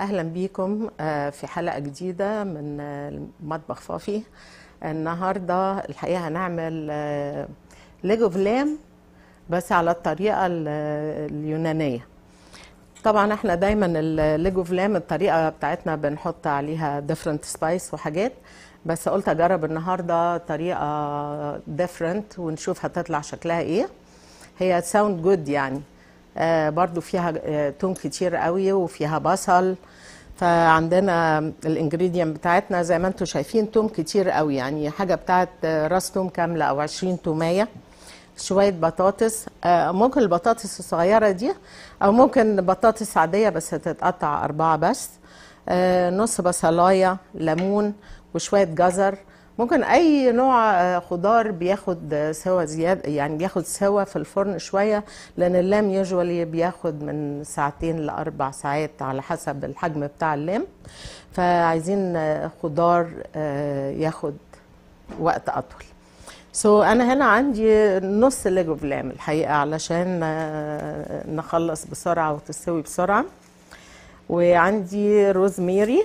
اهلا بيكم آه، في حلقه جديده من آه، مطبخ فافي النهارده الحقيقه هنعمل آه، ليجو فلام بس على الطريقه ال- اليونانيه طبعا احنا دايما الليجو فلام الطريقه بتاعتنا بنحط عليها ديفرنت سبايس وحاجات بس قلت اجرب النهارده طريقه ديفرنت ونشوف هتطلع شكلها ايه هي ساوند جود يعني آه برضو فيها آه توم كتير قوي وفيها بصل فعندنا الانجريدينت بتاعتنا زي ما انتم شايفين توم كتير قوي يعني حاجه بتاعت آه، راس توم كامله او 20 توميه شويه بطاطس آه ممكن البطاطس الصغيره دي او ممكن بطاطس عاديه بس تتقطع اربعه بس آه نص بصلايه ليمون وشويه جزر ممكن اي نوع آه، خضار بياخد آه، سوا زياده يعني بياخد سوا في الفرن شويه لان اللام يوجوالي بياخد من ساعتين لاربع ساعات على حسب الحجم بتاع اللام فعايزين آه، خضار آه، ياخد وقت اطول سو so انا هنا عندي نص ليجو فلام الحقيقه علشان آه، نخلص بسرعه وتستوي بسرعه وعندي روزميري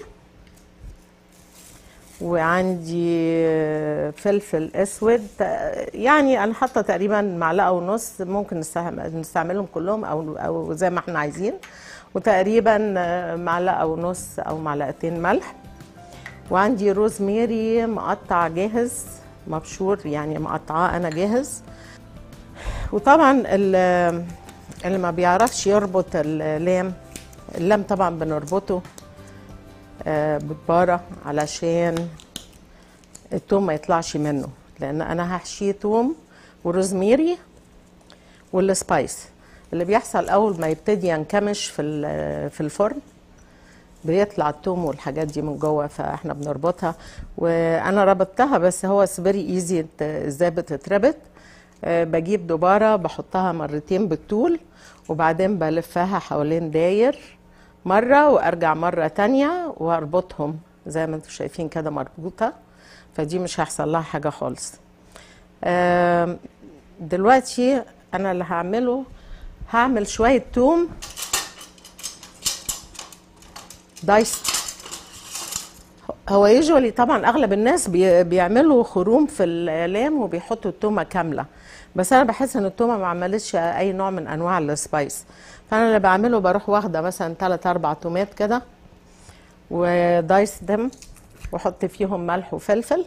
وعندي فلفل اسود يعني انا حاطه تقريبا معلقه ونص ممكن نستعم- نستعملهم كلهم او او زي ما احنا عايزين وتقريبا معلقه ونص او معلقتين ملح وعندي روزميري مقطع جاهز مبشور يعني مقطعاه انا جاهز وطبعا ال- اللي ما بيعرفش يربط اللام اللام طبعا بنربطه آه، ببارة علشان التوم ما يطلعش منه لان انا هحشيه توم وروزميري والسبايس اللي بيحصل اول ما يبتدي ينكمش في ال- في الفرن بيطلع التوم والحاجات دي من جوه فاحنا بنربطها وانا ربطتها بس هو فيري ايزي ازاي بتتربط آه، بجيب دبارة بحطها مرتين بالطول وبعدين بلفها حوالين داير مرة وارجع مرة تانية واربطهم زي ما انتم شايفين كده مربوطة فدي مش هيحصل لها حاجة خالص آم، دلوقتي انا اللي هعمله هعمل شوية توم دايس هو يجولي طبعا اغلب الناس بي- بيعملوا خروم في اللام وبيحطوا التومه كامله بس انا بحس ان التومه ما عملتش اي نوع من انواع السبايس فانا اللي بعمله بروح واخده مثلا 3 4 تومات كده ودايس دم واحط فيهم ملح وفلفل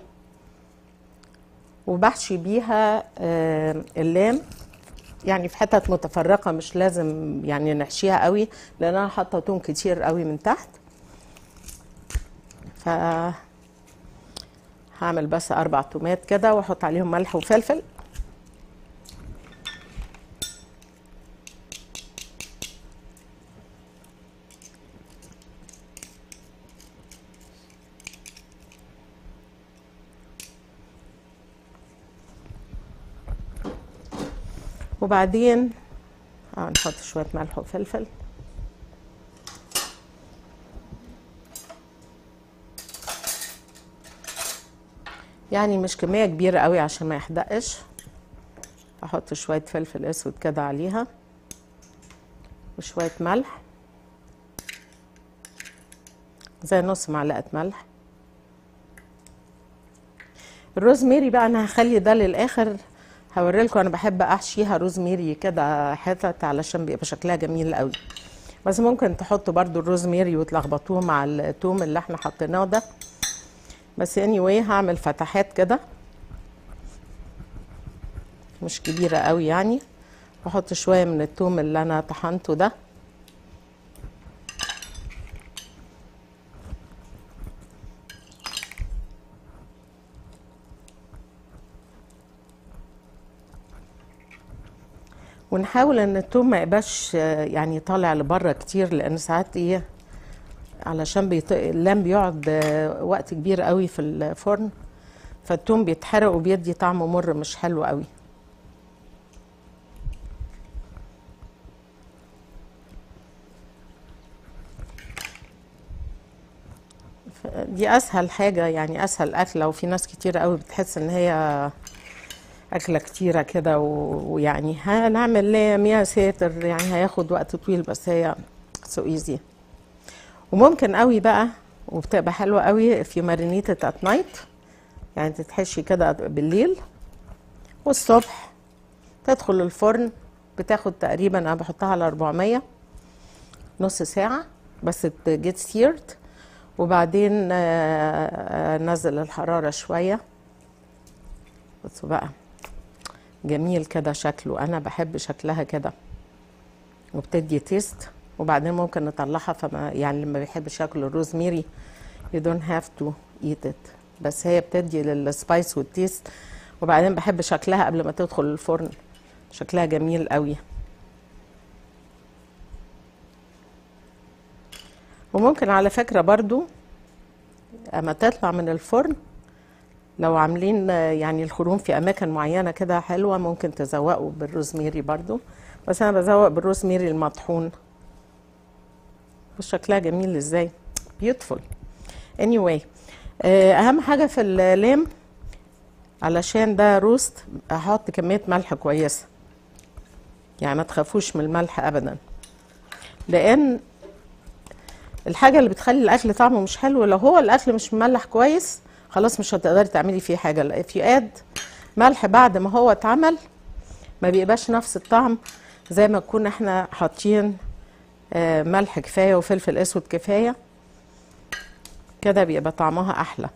وبحشي بيها آه، اللام يعني في حتت متفرقه مش لازم يعني نحشيها قوي لان انا حاطه توم كتير قوي من تحت ف هعمل بس اربع تومات كده واحط عليهم ملح وفلفل وبعدين اه نحط شويه ملح وفلفل يعني مش كمية كبيرة قوي عشان ما يحدقش احط شوية فلفل اسود كده عليها وشوية ملح زي نص معلقة ملح الروزميري بقى انا هخلي ده للاخر هوريلكم انا بحب احشيها روزميري كده حتت علشان بيبقى شكلها جميل قوي بس ممكن تحطوا برضو الروزميري وتلخبطوه مع التوم اللي احنا حطيناه ده بس anyway هعمل فتحات كده مش كبيرة قوي يعني واحط شوية من التوم اللي انا طحنته ده ونحاول ان التوم ما يبقاش آه، يعني طالع لبره كتير لان ساعات ايه علشان بيط... اللام بيقعد آه، وقت كبير قوي في الفرن فالتوم بيتحرق وبيدي طعم مر مش حلو قوي ف- دي اسهل حاجه يعني اسهل اكله وفي ناس كتير قوي بتحس ان هي أكلة كتيرة كده و- ويعني هنعمل ليه يا ساتر يعني هياخد وقت طويل بس هي سو ايزي وممكن قوي بقى وبتبقى حلوه قوي في مارينيتد ات نايت يعني تتحشي كده بالليل والصبح تدخل الفرن بتاخد تقريبا انا بحطها على 400 نص ساعه بس تجيت سيرد وبعدين آه، آه، نزل الحراره شويه بصوا بقى جميل كده شكله انا بحب شكلها كده وبتدي تيست وبعدين ممكن نطلعها فما يعني اللي ما بيحبش ياكل الروزميري you don't have to eat it بس هي بتدي للسبايس والتيست وبعدين بحب شكلها قبل ما تدخل الفرن شكلها جميل قوي وممكن على فكرة برضو اما تطلع من الفرن لو عاملين آه، يعني الخروم في اماكن معينة كده حلوة ممكن تزوقوا بالروزميري برضو بس انا بزوق بالروزميري المطحون بص شكلها جميل ازاي beautiful anyway آه، اهم حاجة في اللام علشان ده روست احط كمية ملح كويسة يعني ما تخافوش من الملح ابدا لان الحاجة اللي بتخلي الاكل طعمه مش حلو لو هو الاكل مش مملح كويس خلاص مش هتقدري تعملي فيه حاجة لا if you add ملح بعد ما هو اتعمل ما بيبقاش نفس الطعم زي ما نكون احنا حاطين آه، ملح كفاية وفلفل اسود كفاية كده بيبقى طعمها احلى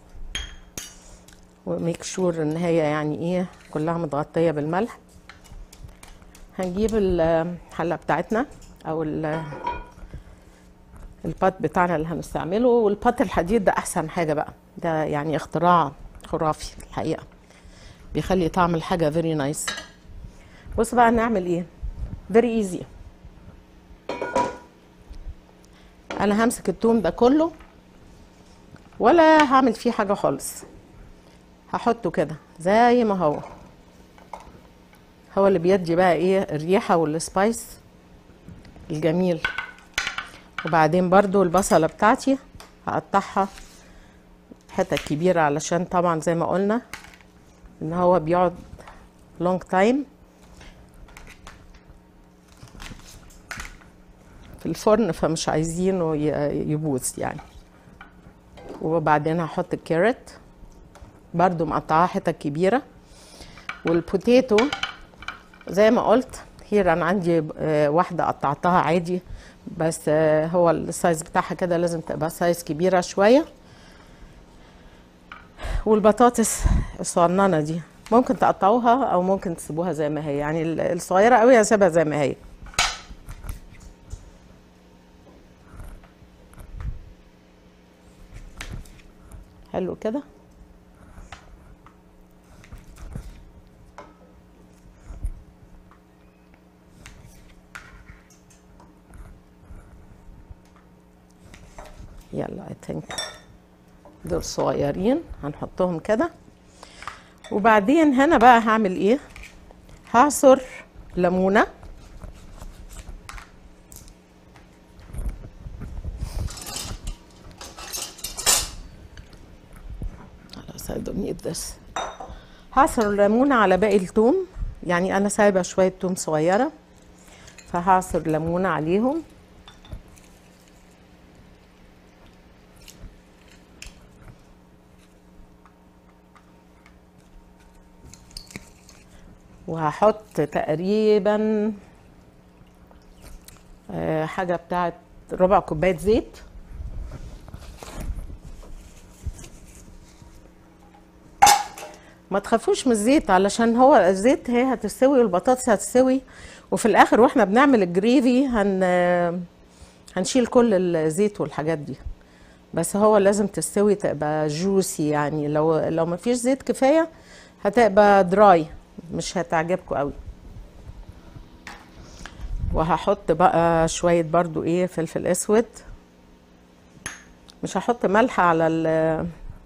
وميك شور ان هي يعني ايه كلها متغطية بالملح هنجيب الحلة بتاعتنا او ال- البات بتاعنا اللي هنستعمله والبات الحديد ده احسن حاجة بقى ده يعني اختراع خرافي الحقيقة بيخلي طعم الحاجة very nice بص بقى نعمل ايه very easy انا همسك التوم ده كله ولا هعمل فيه حاجة خالص هحطه كده زي ما هو هو اللي بيدي بقى ايه الريحة والسبايس الجميل وبعدين برضو البصلة بتاعتي هقطعها حتت كبيرة علشان طبعا زي ما قلنا ان هو بيقعد لونج تايم في الفرن فمش عايزينه ي- يبوظ يعني وبعدين هحط الكاريت برضو مقطعاها حتت كبيرة والبوتيتو زي ما قلت هير انا عندي آه، واحدة قطعتها عادي بس آه، هو السايز بتاعها كده لازم تبقى سايز كبيرة شوية والبطاطس الصغننة دي ممكن تقطعوها او ممكن تسيبوها زي ما هي يعني ال- الصغيرة قوي هسيبها زي ما هي حلو كده يلا I think دول صغيرين هنحطهم كده وبعدين هنا بقى هعمل ايه هعصر ليمونه خلاص I don't need this هعصر الليمونه على باقي التوم يعني انا سايبه شويه توم صغيره فهعصر ليمونه عليهم وهحط تقريبا آه، حاجة بتاعت ربع كوباية زيت ما تخافوش من الزيت علشان هو الزيت هي هتستوي والبطاطس هتستوي وفي الاخر واحنا بنعمل الجريفي هن هنشيل كل الزيت والحاجات دي بس هو لازم تستوي تبقى جوسي يعني لو لو ما فيش زيت كفايه هتبقى دراي مش هتعجبكم قوي وهحط بقى شويه برضو ايه فلفل اسود مش هحط ملح على ال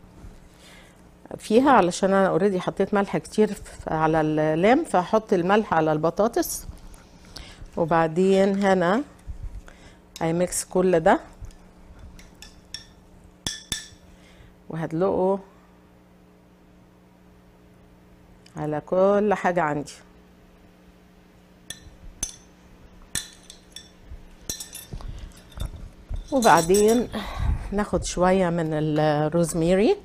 فيها علشان انا اوريدي حطيت ملح كتير ف- على اللام فهحط الملح على البطاطس وبعدين هنا هيميكس كل ده وهدلقه على كل حاجة عندي وبعدين ناخد شوية من الروزميري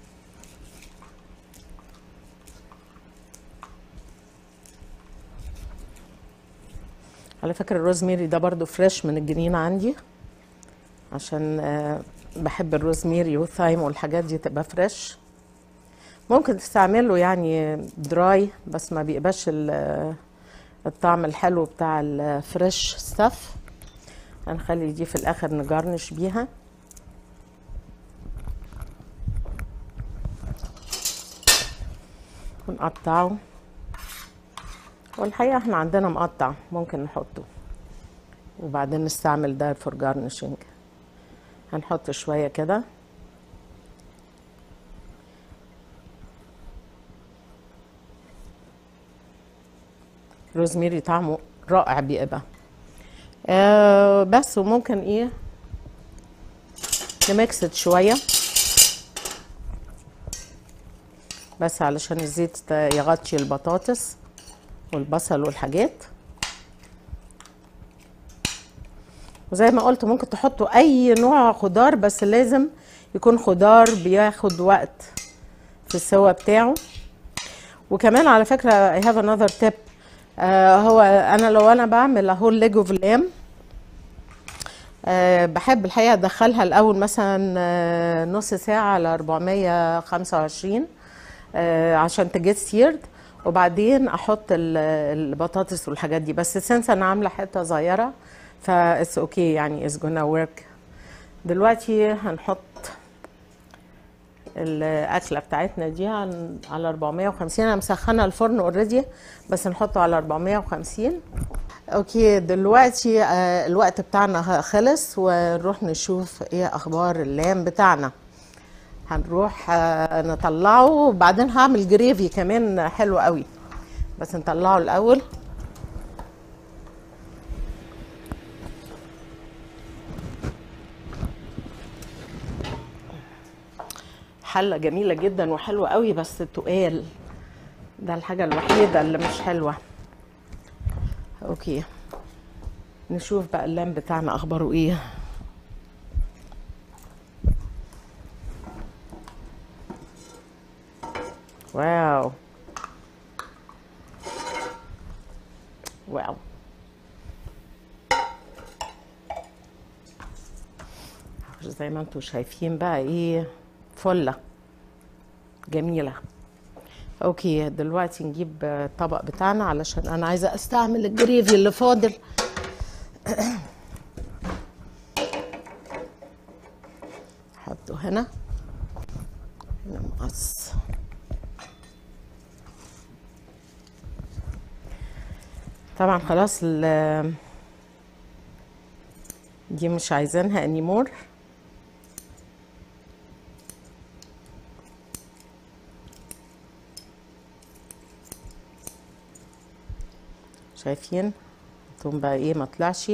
على فكرة الروزميري ده برضو فريش من الجنينة عندي عشان آه، بحب الروزميري والثايم والحاجات دي تبقى فريش ممكن تستعمله يعني دراي بس ما بيبقاش ال- الطعم الحلو بتاع الفريش ستاف هنخلي دي في الاخر نجرنش بيها ونقطعه والحقيقة احنا عندنا مقطع ممكن نحطه وبعدين نستعمل ده فور جارنشنج هنحط شوية كده روزميري طعمه رائع بيبقى آه بس وممكن ايه نمكسد شوية بس علشان الزيت يغطي البطاطس والبصل والحاجات وزي ما قلت ممكن تحطوا اي نوع خضار بس لازم يكون خضار بياخد وقت في السوا بتاعه وكمان على فكرة I have another tip آه هو انا لو انا بعمل اهو الليج اوف لام آه بحب الحقيقة ادخلها الاول مثلا آه نص ساعة على 425 آه عشان تجيت سيرد وبعدين احط ال- البطاطس والحاجات دي بس سنس انا عامله حته صغيره فا اتس اوكي يعني اتس جونا ورك دلوقتي هنحط الاكله بتاعتنا دي عن- على 450 انا مسخنه الفرن اوريدي بس نحطه على 450 اوكي دلوقتي آه، الوقت بتاعنا خلص ونروح نشوف ايه اخبار اللام بتاعنا هنروح آه، نطلعه وبعدين هعمل جريفي كمان حلو قوي بس نطلعه الاول حلة جميلة جدا وحلوة قوي بس تقال ده الحاجة الوحيدة اللي مش حلوة اوكي نشوف بقى اللام بتاعنا اخباره ايه واو واو زي ما انتم شايفين بقى ايه فله جميله اوكي دلوقتي نجيب الطبق بتاعنا علشان انا عايزه استعمل الجريفي اللي فاضل حطه هنا هنا مقص طبعا خلاص ال- دي مش عايزينها انيمور شايفين الثوم بقى ايه ما طلعش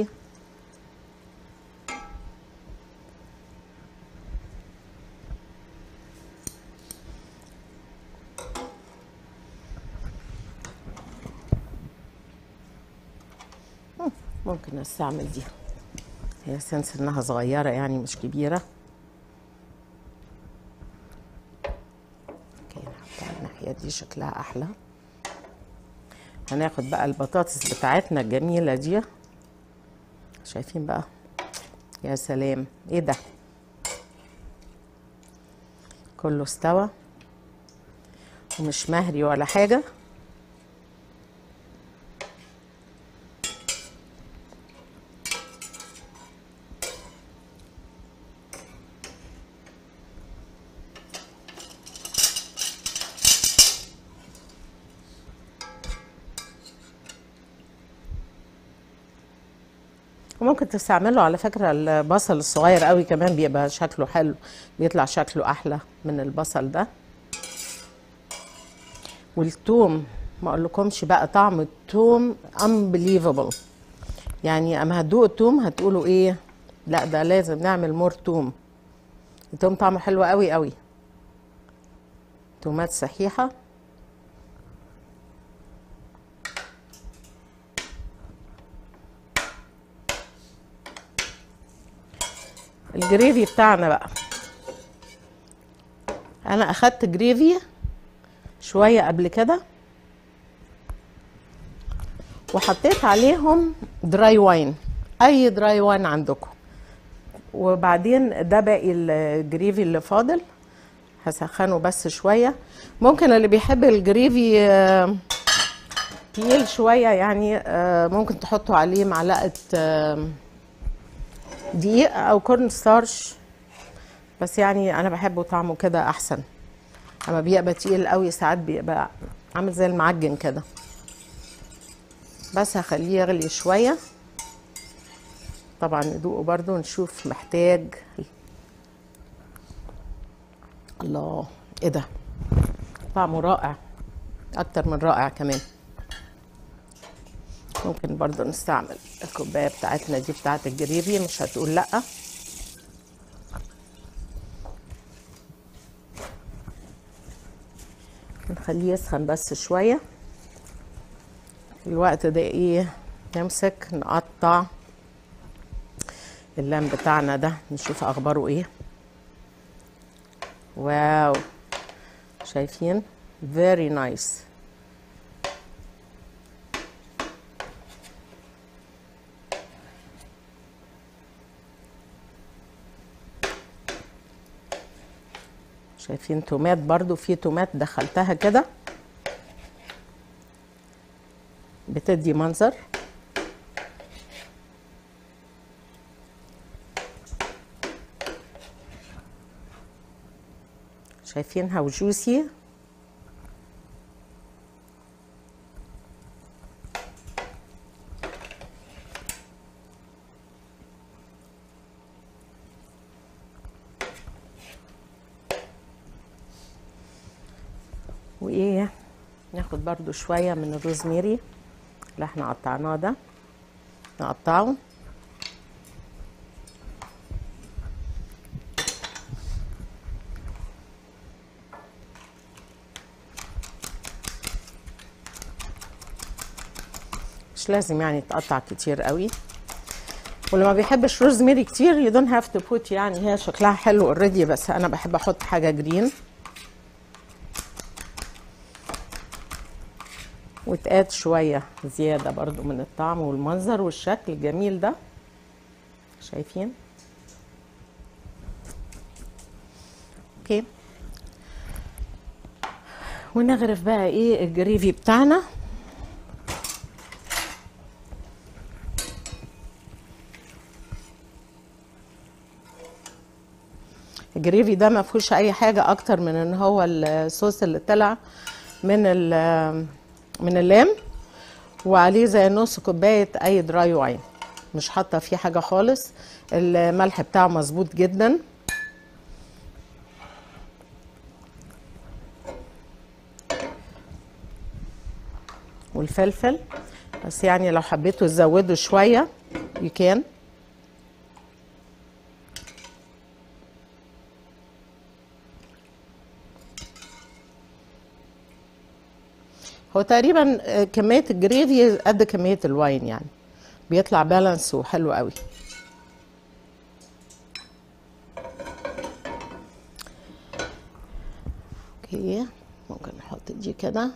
مم، ممكن استعمل دي هي سنس انها صغيرة يعني مش كبيرة اوكي نحطها على الناحية دي شكلها احلى هناخد بقى البطاطس بتاعتنا الجميلة دي شايفين بقى يا سلام ايه ده كله استوى ومش مهري ولا حاجة وممكن تستعمله على فكرة البصل الصغير قوي كمان بيبقى شكله حلو بيطلع شكله أحلى من البصل ده والثوم ما اقولكمش بقى طعم الثوم unbelievable يعني اما هتدوقوا الثوم هتقولوا ايه لا ده لازم نعمل مور ثوم الثوم طعمه حلو قوي قوي تومات صحيحه الجريفي بتاعنا بقى انا اخدت جريفي شويه قبل كده وحطيت عليهم دراي واين اي دراي واين عندكم وبعدين ده باقي الجريفي اللي فاضل هسخنه بس شويه ممكن اللي بيحب الجريفي آه، تقيل شويه يعني آه، ممكن تحطوا عليه معلقه آه، دقيق او كورن ستارش بس يعني انا بحبه طعمه كده احسن اما بيبقى تقيل قوي ساعات بيبقى عامل زي المعجن كده بس هخليه يغلي شويه طبعا ندوقه برضو نشوف محتاج الله ايه ده طعمه رائع اكتر من رائع كمان ممكن برضو نستعمل الكوبايه بتاعتنا دي بتاعت الجريفي مش هتقول لا نخليه يسخن بس شويه الوقت ده ايه نمسك نقطع اللام بتاعنا ده نشوف اخباره ايه واو شايفين very nice شايفين تومات برضو في تومات دخلتها كده بتدي منظر شايفينها وجوسي وايه ناخد برضو شوية من الروزميري اللي احنا قطعناه ده نقطعه مش لازم يعني يتقطع كتير قوي واللي ما بيحبش روزميري كتير you don't have to put يعني هي شكلها حلو اوريدي بس انا بحب احط حاجه جرين وتقاد شويه زياده برضو من الطعم والمنظر والشكل الجميل ده شايفين اوكي ونغرف بقى ايه الجريفي بتاعنا الجريفي ده ما فيهوش اي حاجه اكتر من ان هو الصوص اللي طلع من ال- من اللام وعليه زي نص كوبايه اي دراي واين مش حاطه فيه حاجه خالص الملح بتاعه مظبوط جدا والفلفل بس يعني لو حبيتوا تزودوا شويه you can هو تقريبا آه، كمية الجريفي قد كمية الواين يعني بيطلع بالانس وحلو قوي اوكي ممكن نحط دي كده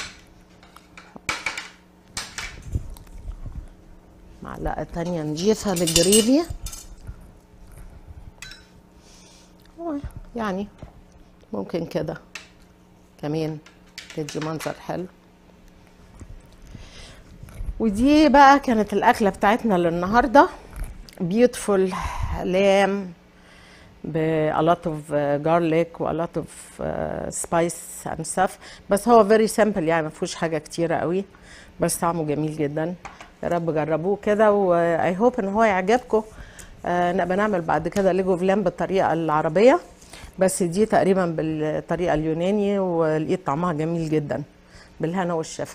معلقة تانية نضيفها للجريفي يعني ممكن كده كمان تدي منظر حلو ودي بقى كانت الأكلة بتاعتنا للنهاردة beautiful lamb ب a lot of uh, garlic و a lot of uh, spice and stuff بس هو very simple يعني ما فيهوش حاجة كتيرة قوي بس طعمه جميل جدا يا رب جربوه كده و I hope ان هو يعجبكم آه نبقى نعمل بعد كده ليجو فلان بالطريقة العربية بس دي تقريبا بالطريقة اليوناني ولقيت طعمها جميل جدا بالهنا والشفا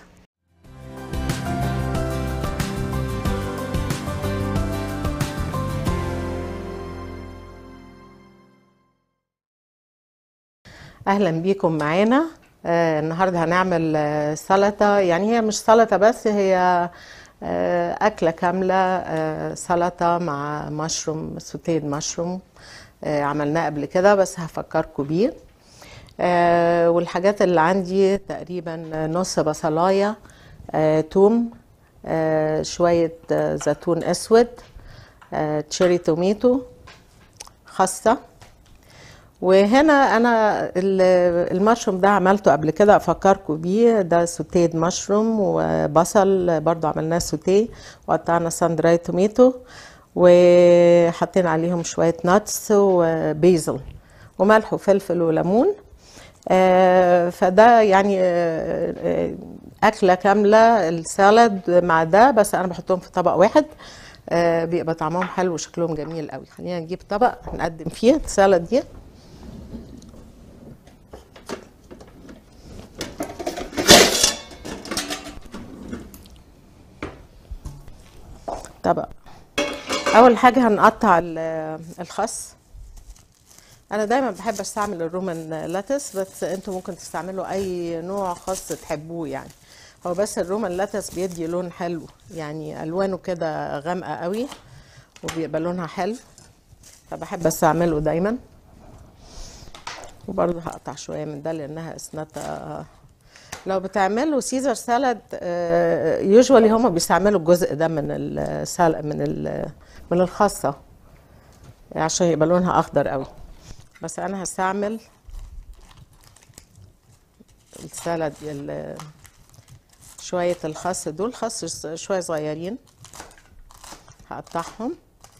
اهلا بيكم معانا آه النهارده هنعمل آه سلطه يعني هي مش سلطه بس هي آه، أكلة كاملة آه، سلطة مع مشروم سوتيد مشروم آه، عملناه قبل كده بس هفكركم بيه آه، والحاجات اللي عندي تقريبا نص بصلاية آه، توم آه، شوية آه، زيتون أسود آه، تشيري توميتو خاصة وهنا انا ال- المشروم ده عملته قبل كده افكركم بيه ده سوتيد مشروم وبصل برضو عملناه سوتيه وقطعنا سان دراي توميتو وحطينا عليهم شوية ناتس وبيزل وملح وفلفل وليمون آه، فده يعني آه، آه، أكلة كاملة السالاد مع ده بس أنا بحطهم في طبق واحد آه، بيبقى طعمهم حلو وشكلهم جميل قوي خلينا نجيب طبق نقدم فيه السالاد دي طبق اول حاجه هنقطع ال- الخس انا دايما بحب استعمل الرومان لاتس بس انتوا ممكن تستعملوا اي نوع خس تحبوه يعني هو بس الرومان لاتس بيدي لون حلو يعني الوانه كده غامقه قوي وبيبقى لونها حلو فبحب استعمله دايما وبرضه هقطع شويه من ده لانها اسنتا لو بتعملوا سيزر سالاد يوجوالي هما بيستعملوا الجزء ده من السال من ال من الخاصة عشان يبقى لونها اخضر قوي بس انا هستعمل السالاد ال- شوية الخس دول خس شوية صغيرين هقطعهم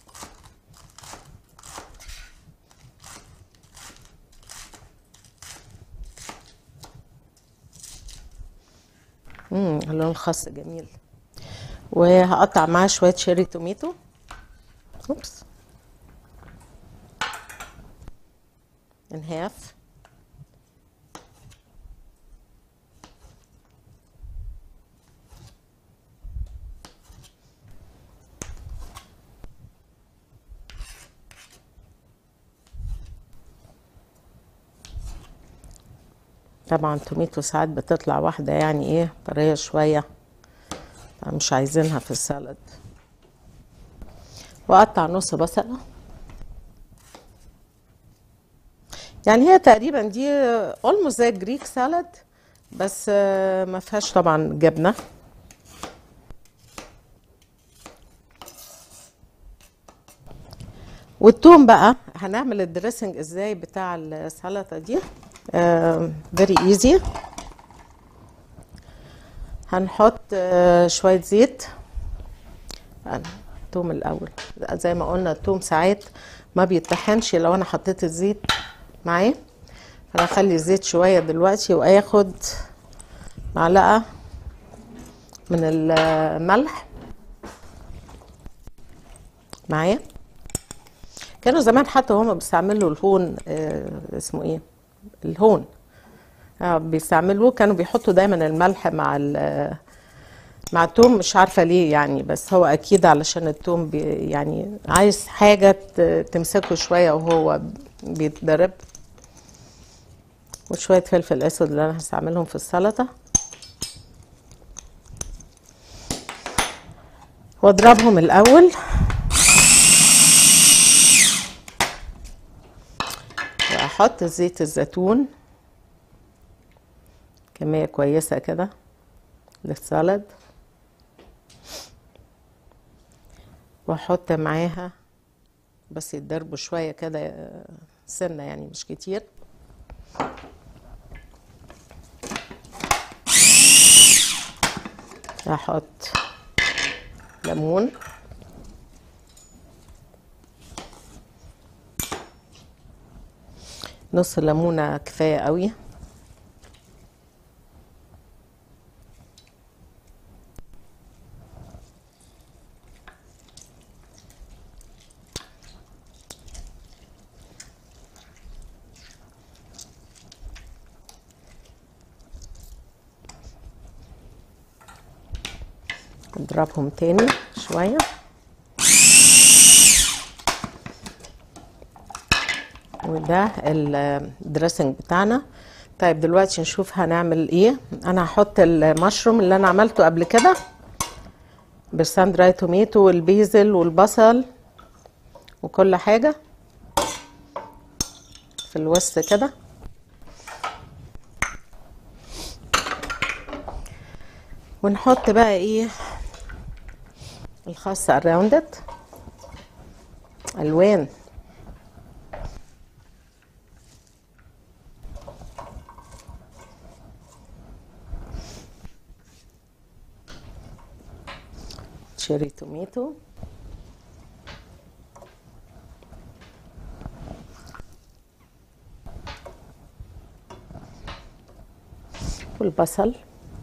امم لون الخس جميل وهقطع معاه شوية شيري توميتو اوبس in half طبعا توميتو ساعات بتطلع واحدة يعني ايه طرية شوية مش عايزينها في السلد واقطع نص بصلة يعني هي تقريبا دي اولموست زي الجريك سالاد بس آه، ما فيهاش طبعا جبنة والثوم بقى هنعمل الدريسنج ازاي بتاع السلطة دي فيري ايزي هنحط آه، شوية زيت الثوم الأول زي ما قلنا الثوم ساعات ما بيتطحنش لو أنا حطيت الزيت معاه فأنا هخلي الزيت شوية دلوقتي وآخد معلقة من الملح معايا كانوا زمان حتى هما بيستعملوا الهون آه، اسمه ايه الهون آه، بيستعملوه كانوا بيحطوا دايما الملح مع ال- مع التوم مش عارفة ليه يعني بس هو أكيد علشان التوم بي يعني عايز حاجة ت- تمسكه شوية وهو بيتضرب وشوية فلفل أسود اللي أنا هستعملهم في السلطة واضربهم الأول وأحط زيت الزيتون كمية كويسة كده للسلد واحط معاها بس يتضربوا شوية كده آه، سنة يعني مش كتير احط ليمون نص ليمونة كفاية قوي اضربهم تاني شوية وده الدريسنج بتاعنا طيب دلوقتي نشوف هنعمل ايه انا هحط المشروم اللي انا عملته قبل كده بالسان دراي توميتو والبيزل والبصل وكل حاجة في الوسط كده ونحط بقى ايه الخس اراوند الوان تشيري توميتو والبصل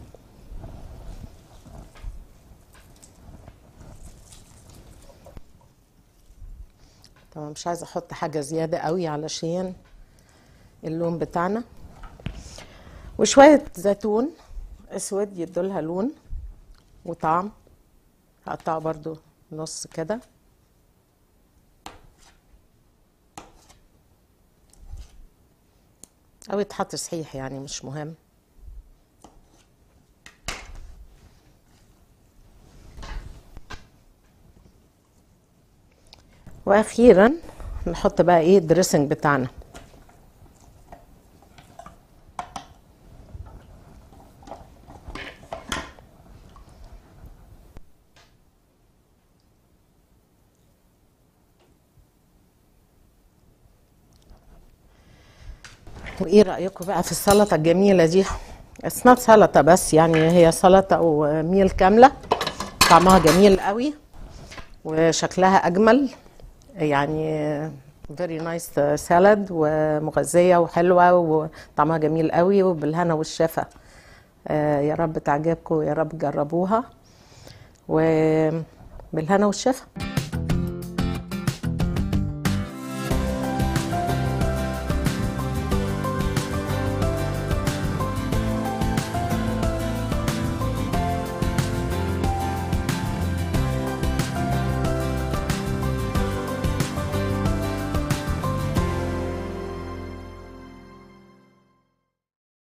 طبعا مش عايزه احط حاجه زياده قوي علشان اللون بتاعنا وشويه زيتون اسود يدولها لون وطعم هقطعه برضو نص كده او يتحط صحيح يعني مش مهم واخيرا نحط بقى ايه الدريسنج بتاعنا وايه رايكم بقى في السلطه الجميله دي اسمها سلطه بس يعني هي سلطه وميل كامله طعمها جميل قوي وشكلها اجمل يعني فيري نايس سالاد ومغذيه وحلوه وطعمها جميل قوي وبالهنا والشفا آه، يا رب تعجبكم يا رب جربوها وبالهنا والشفا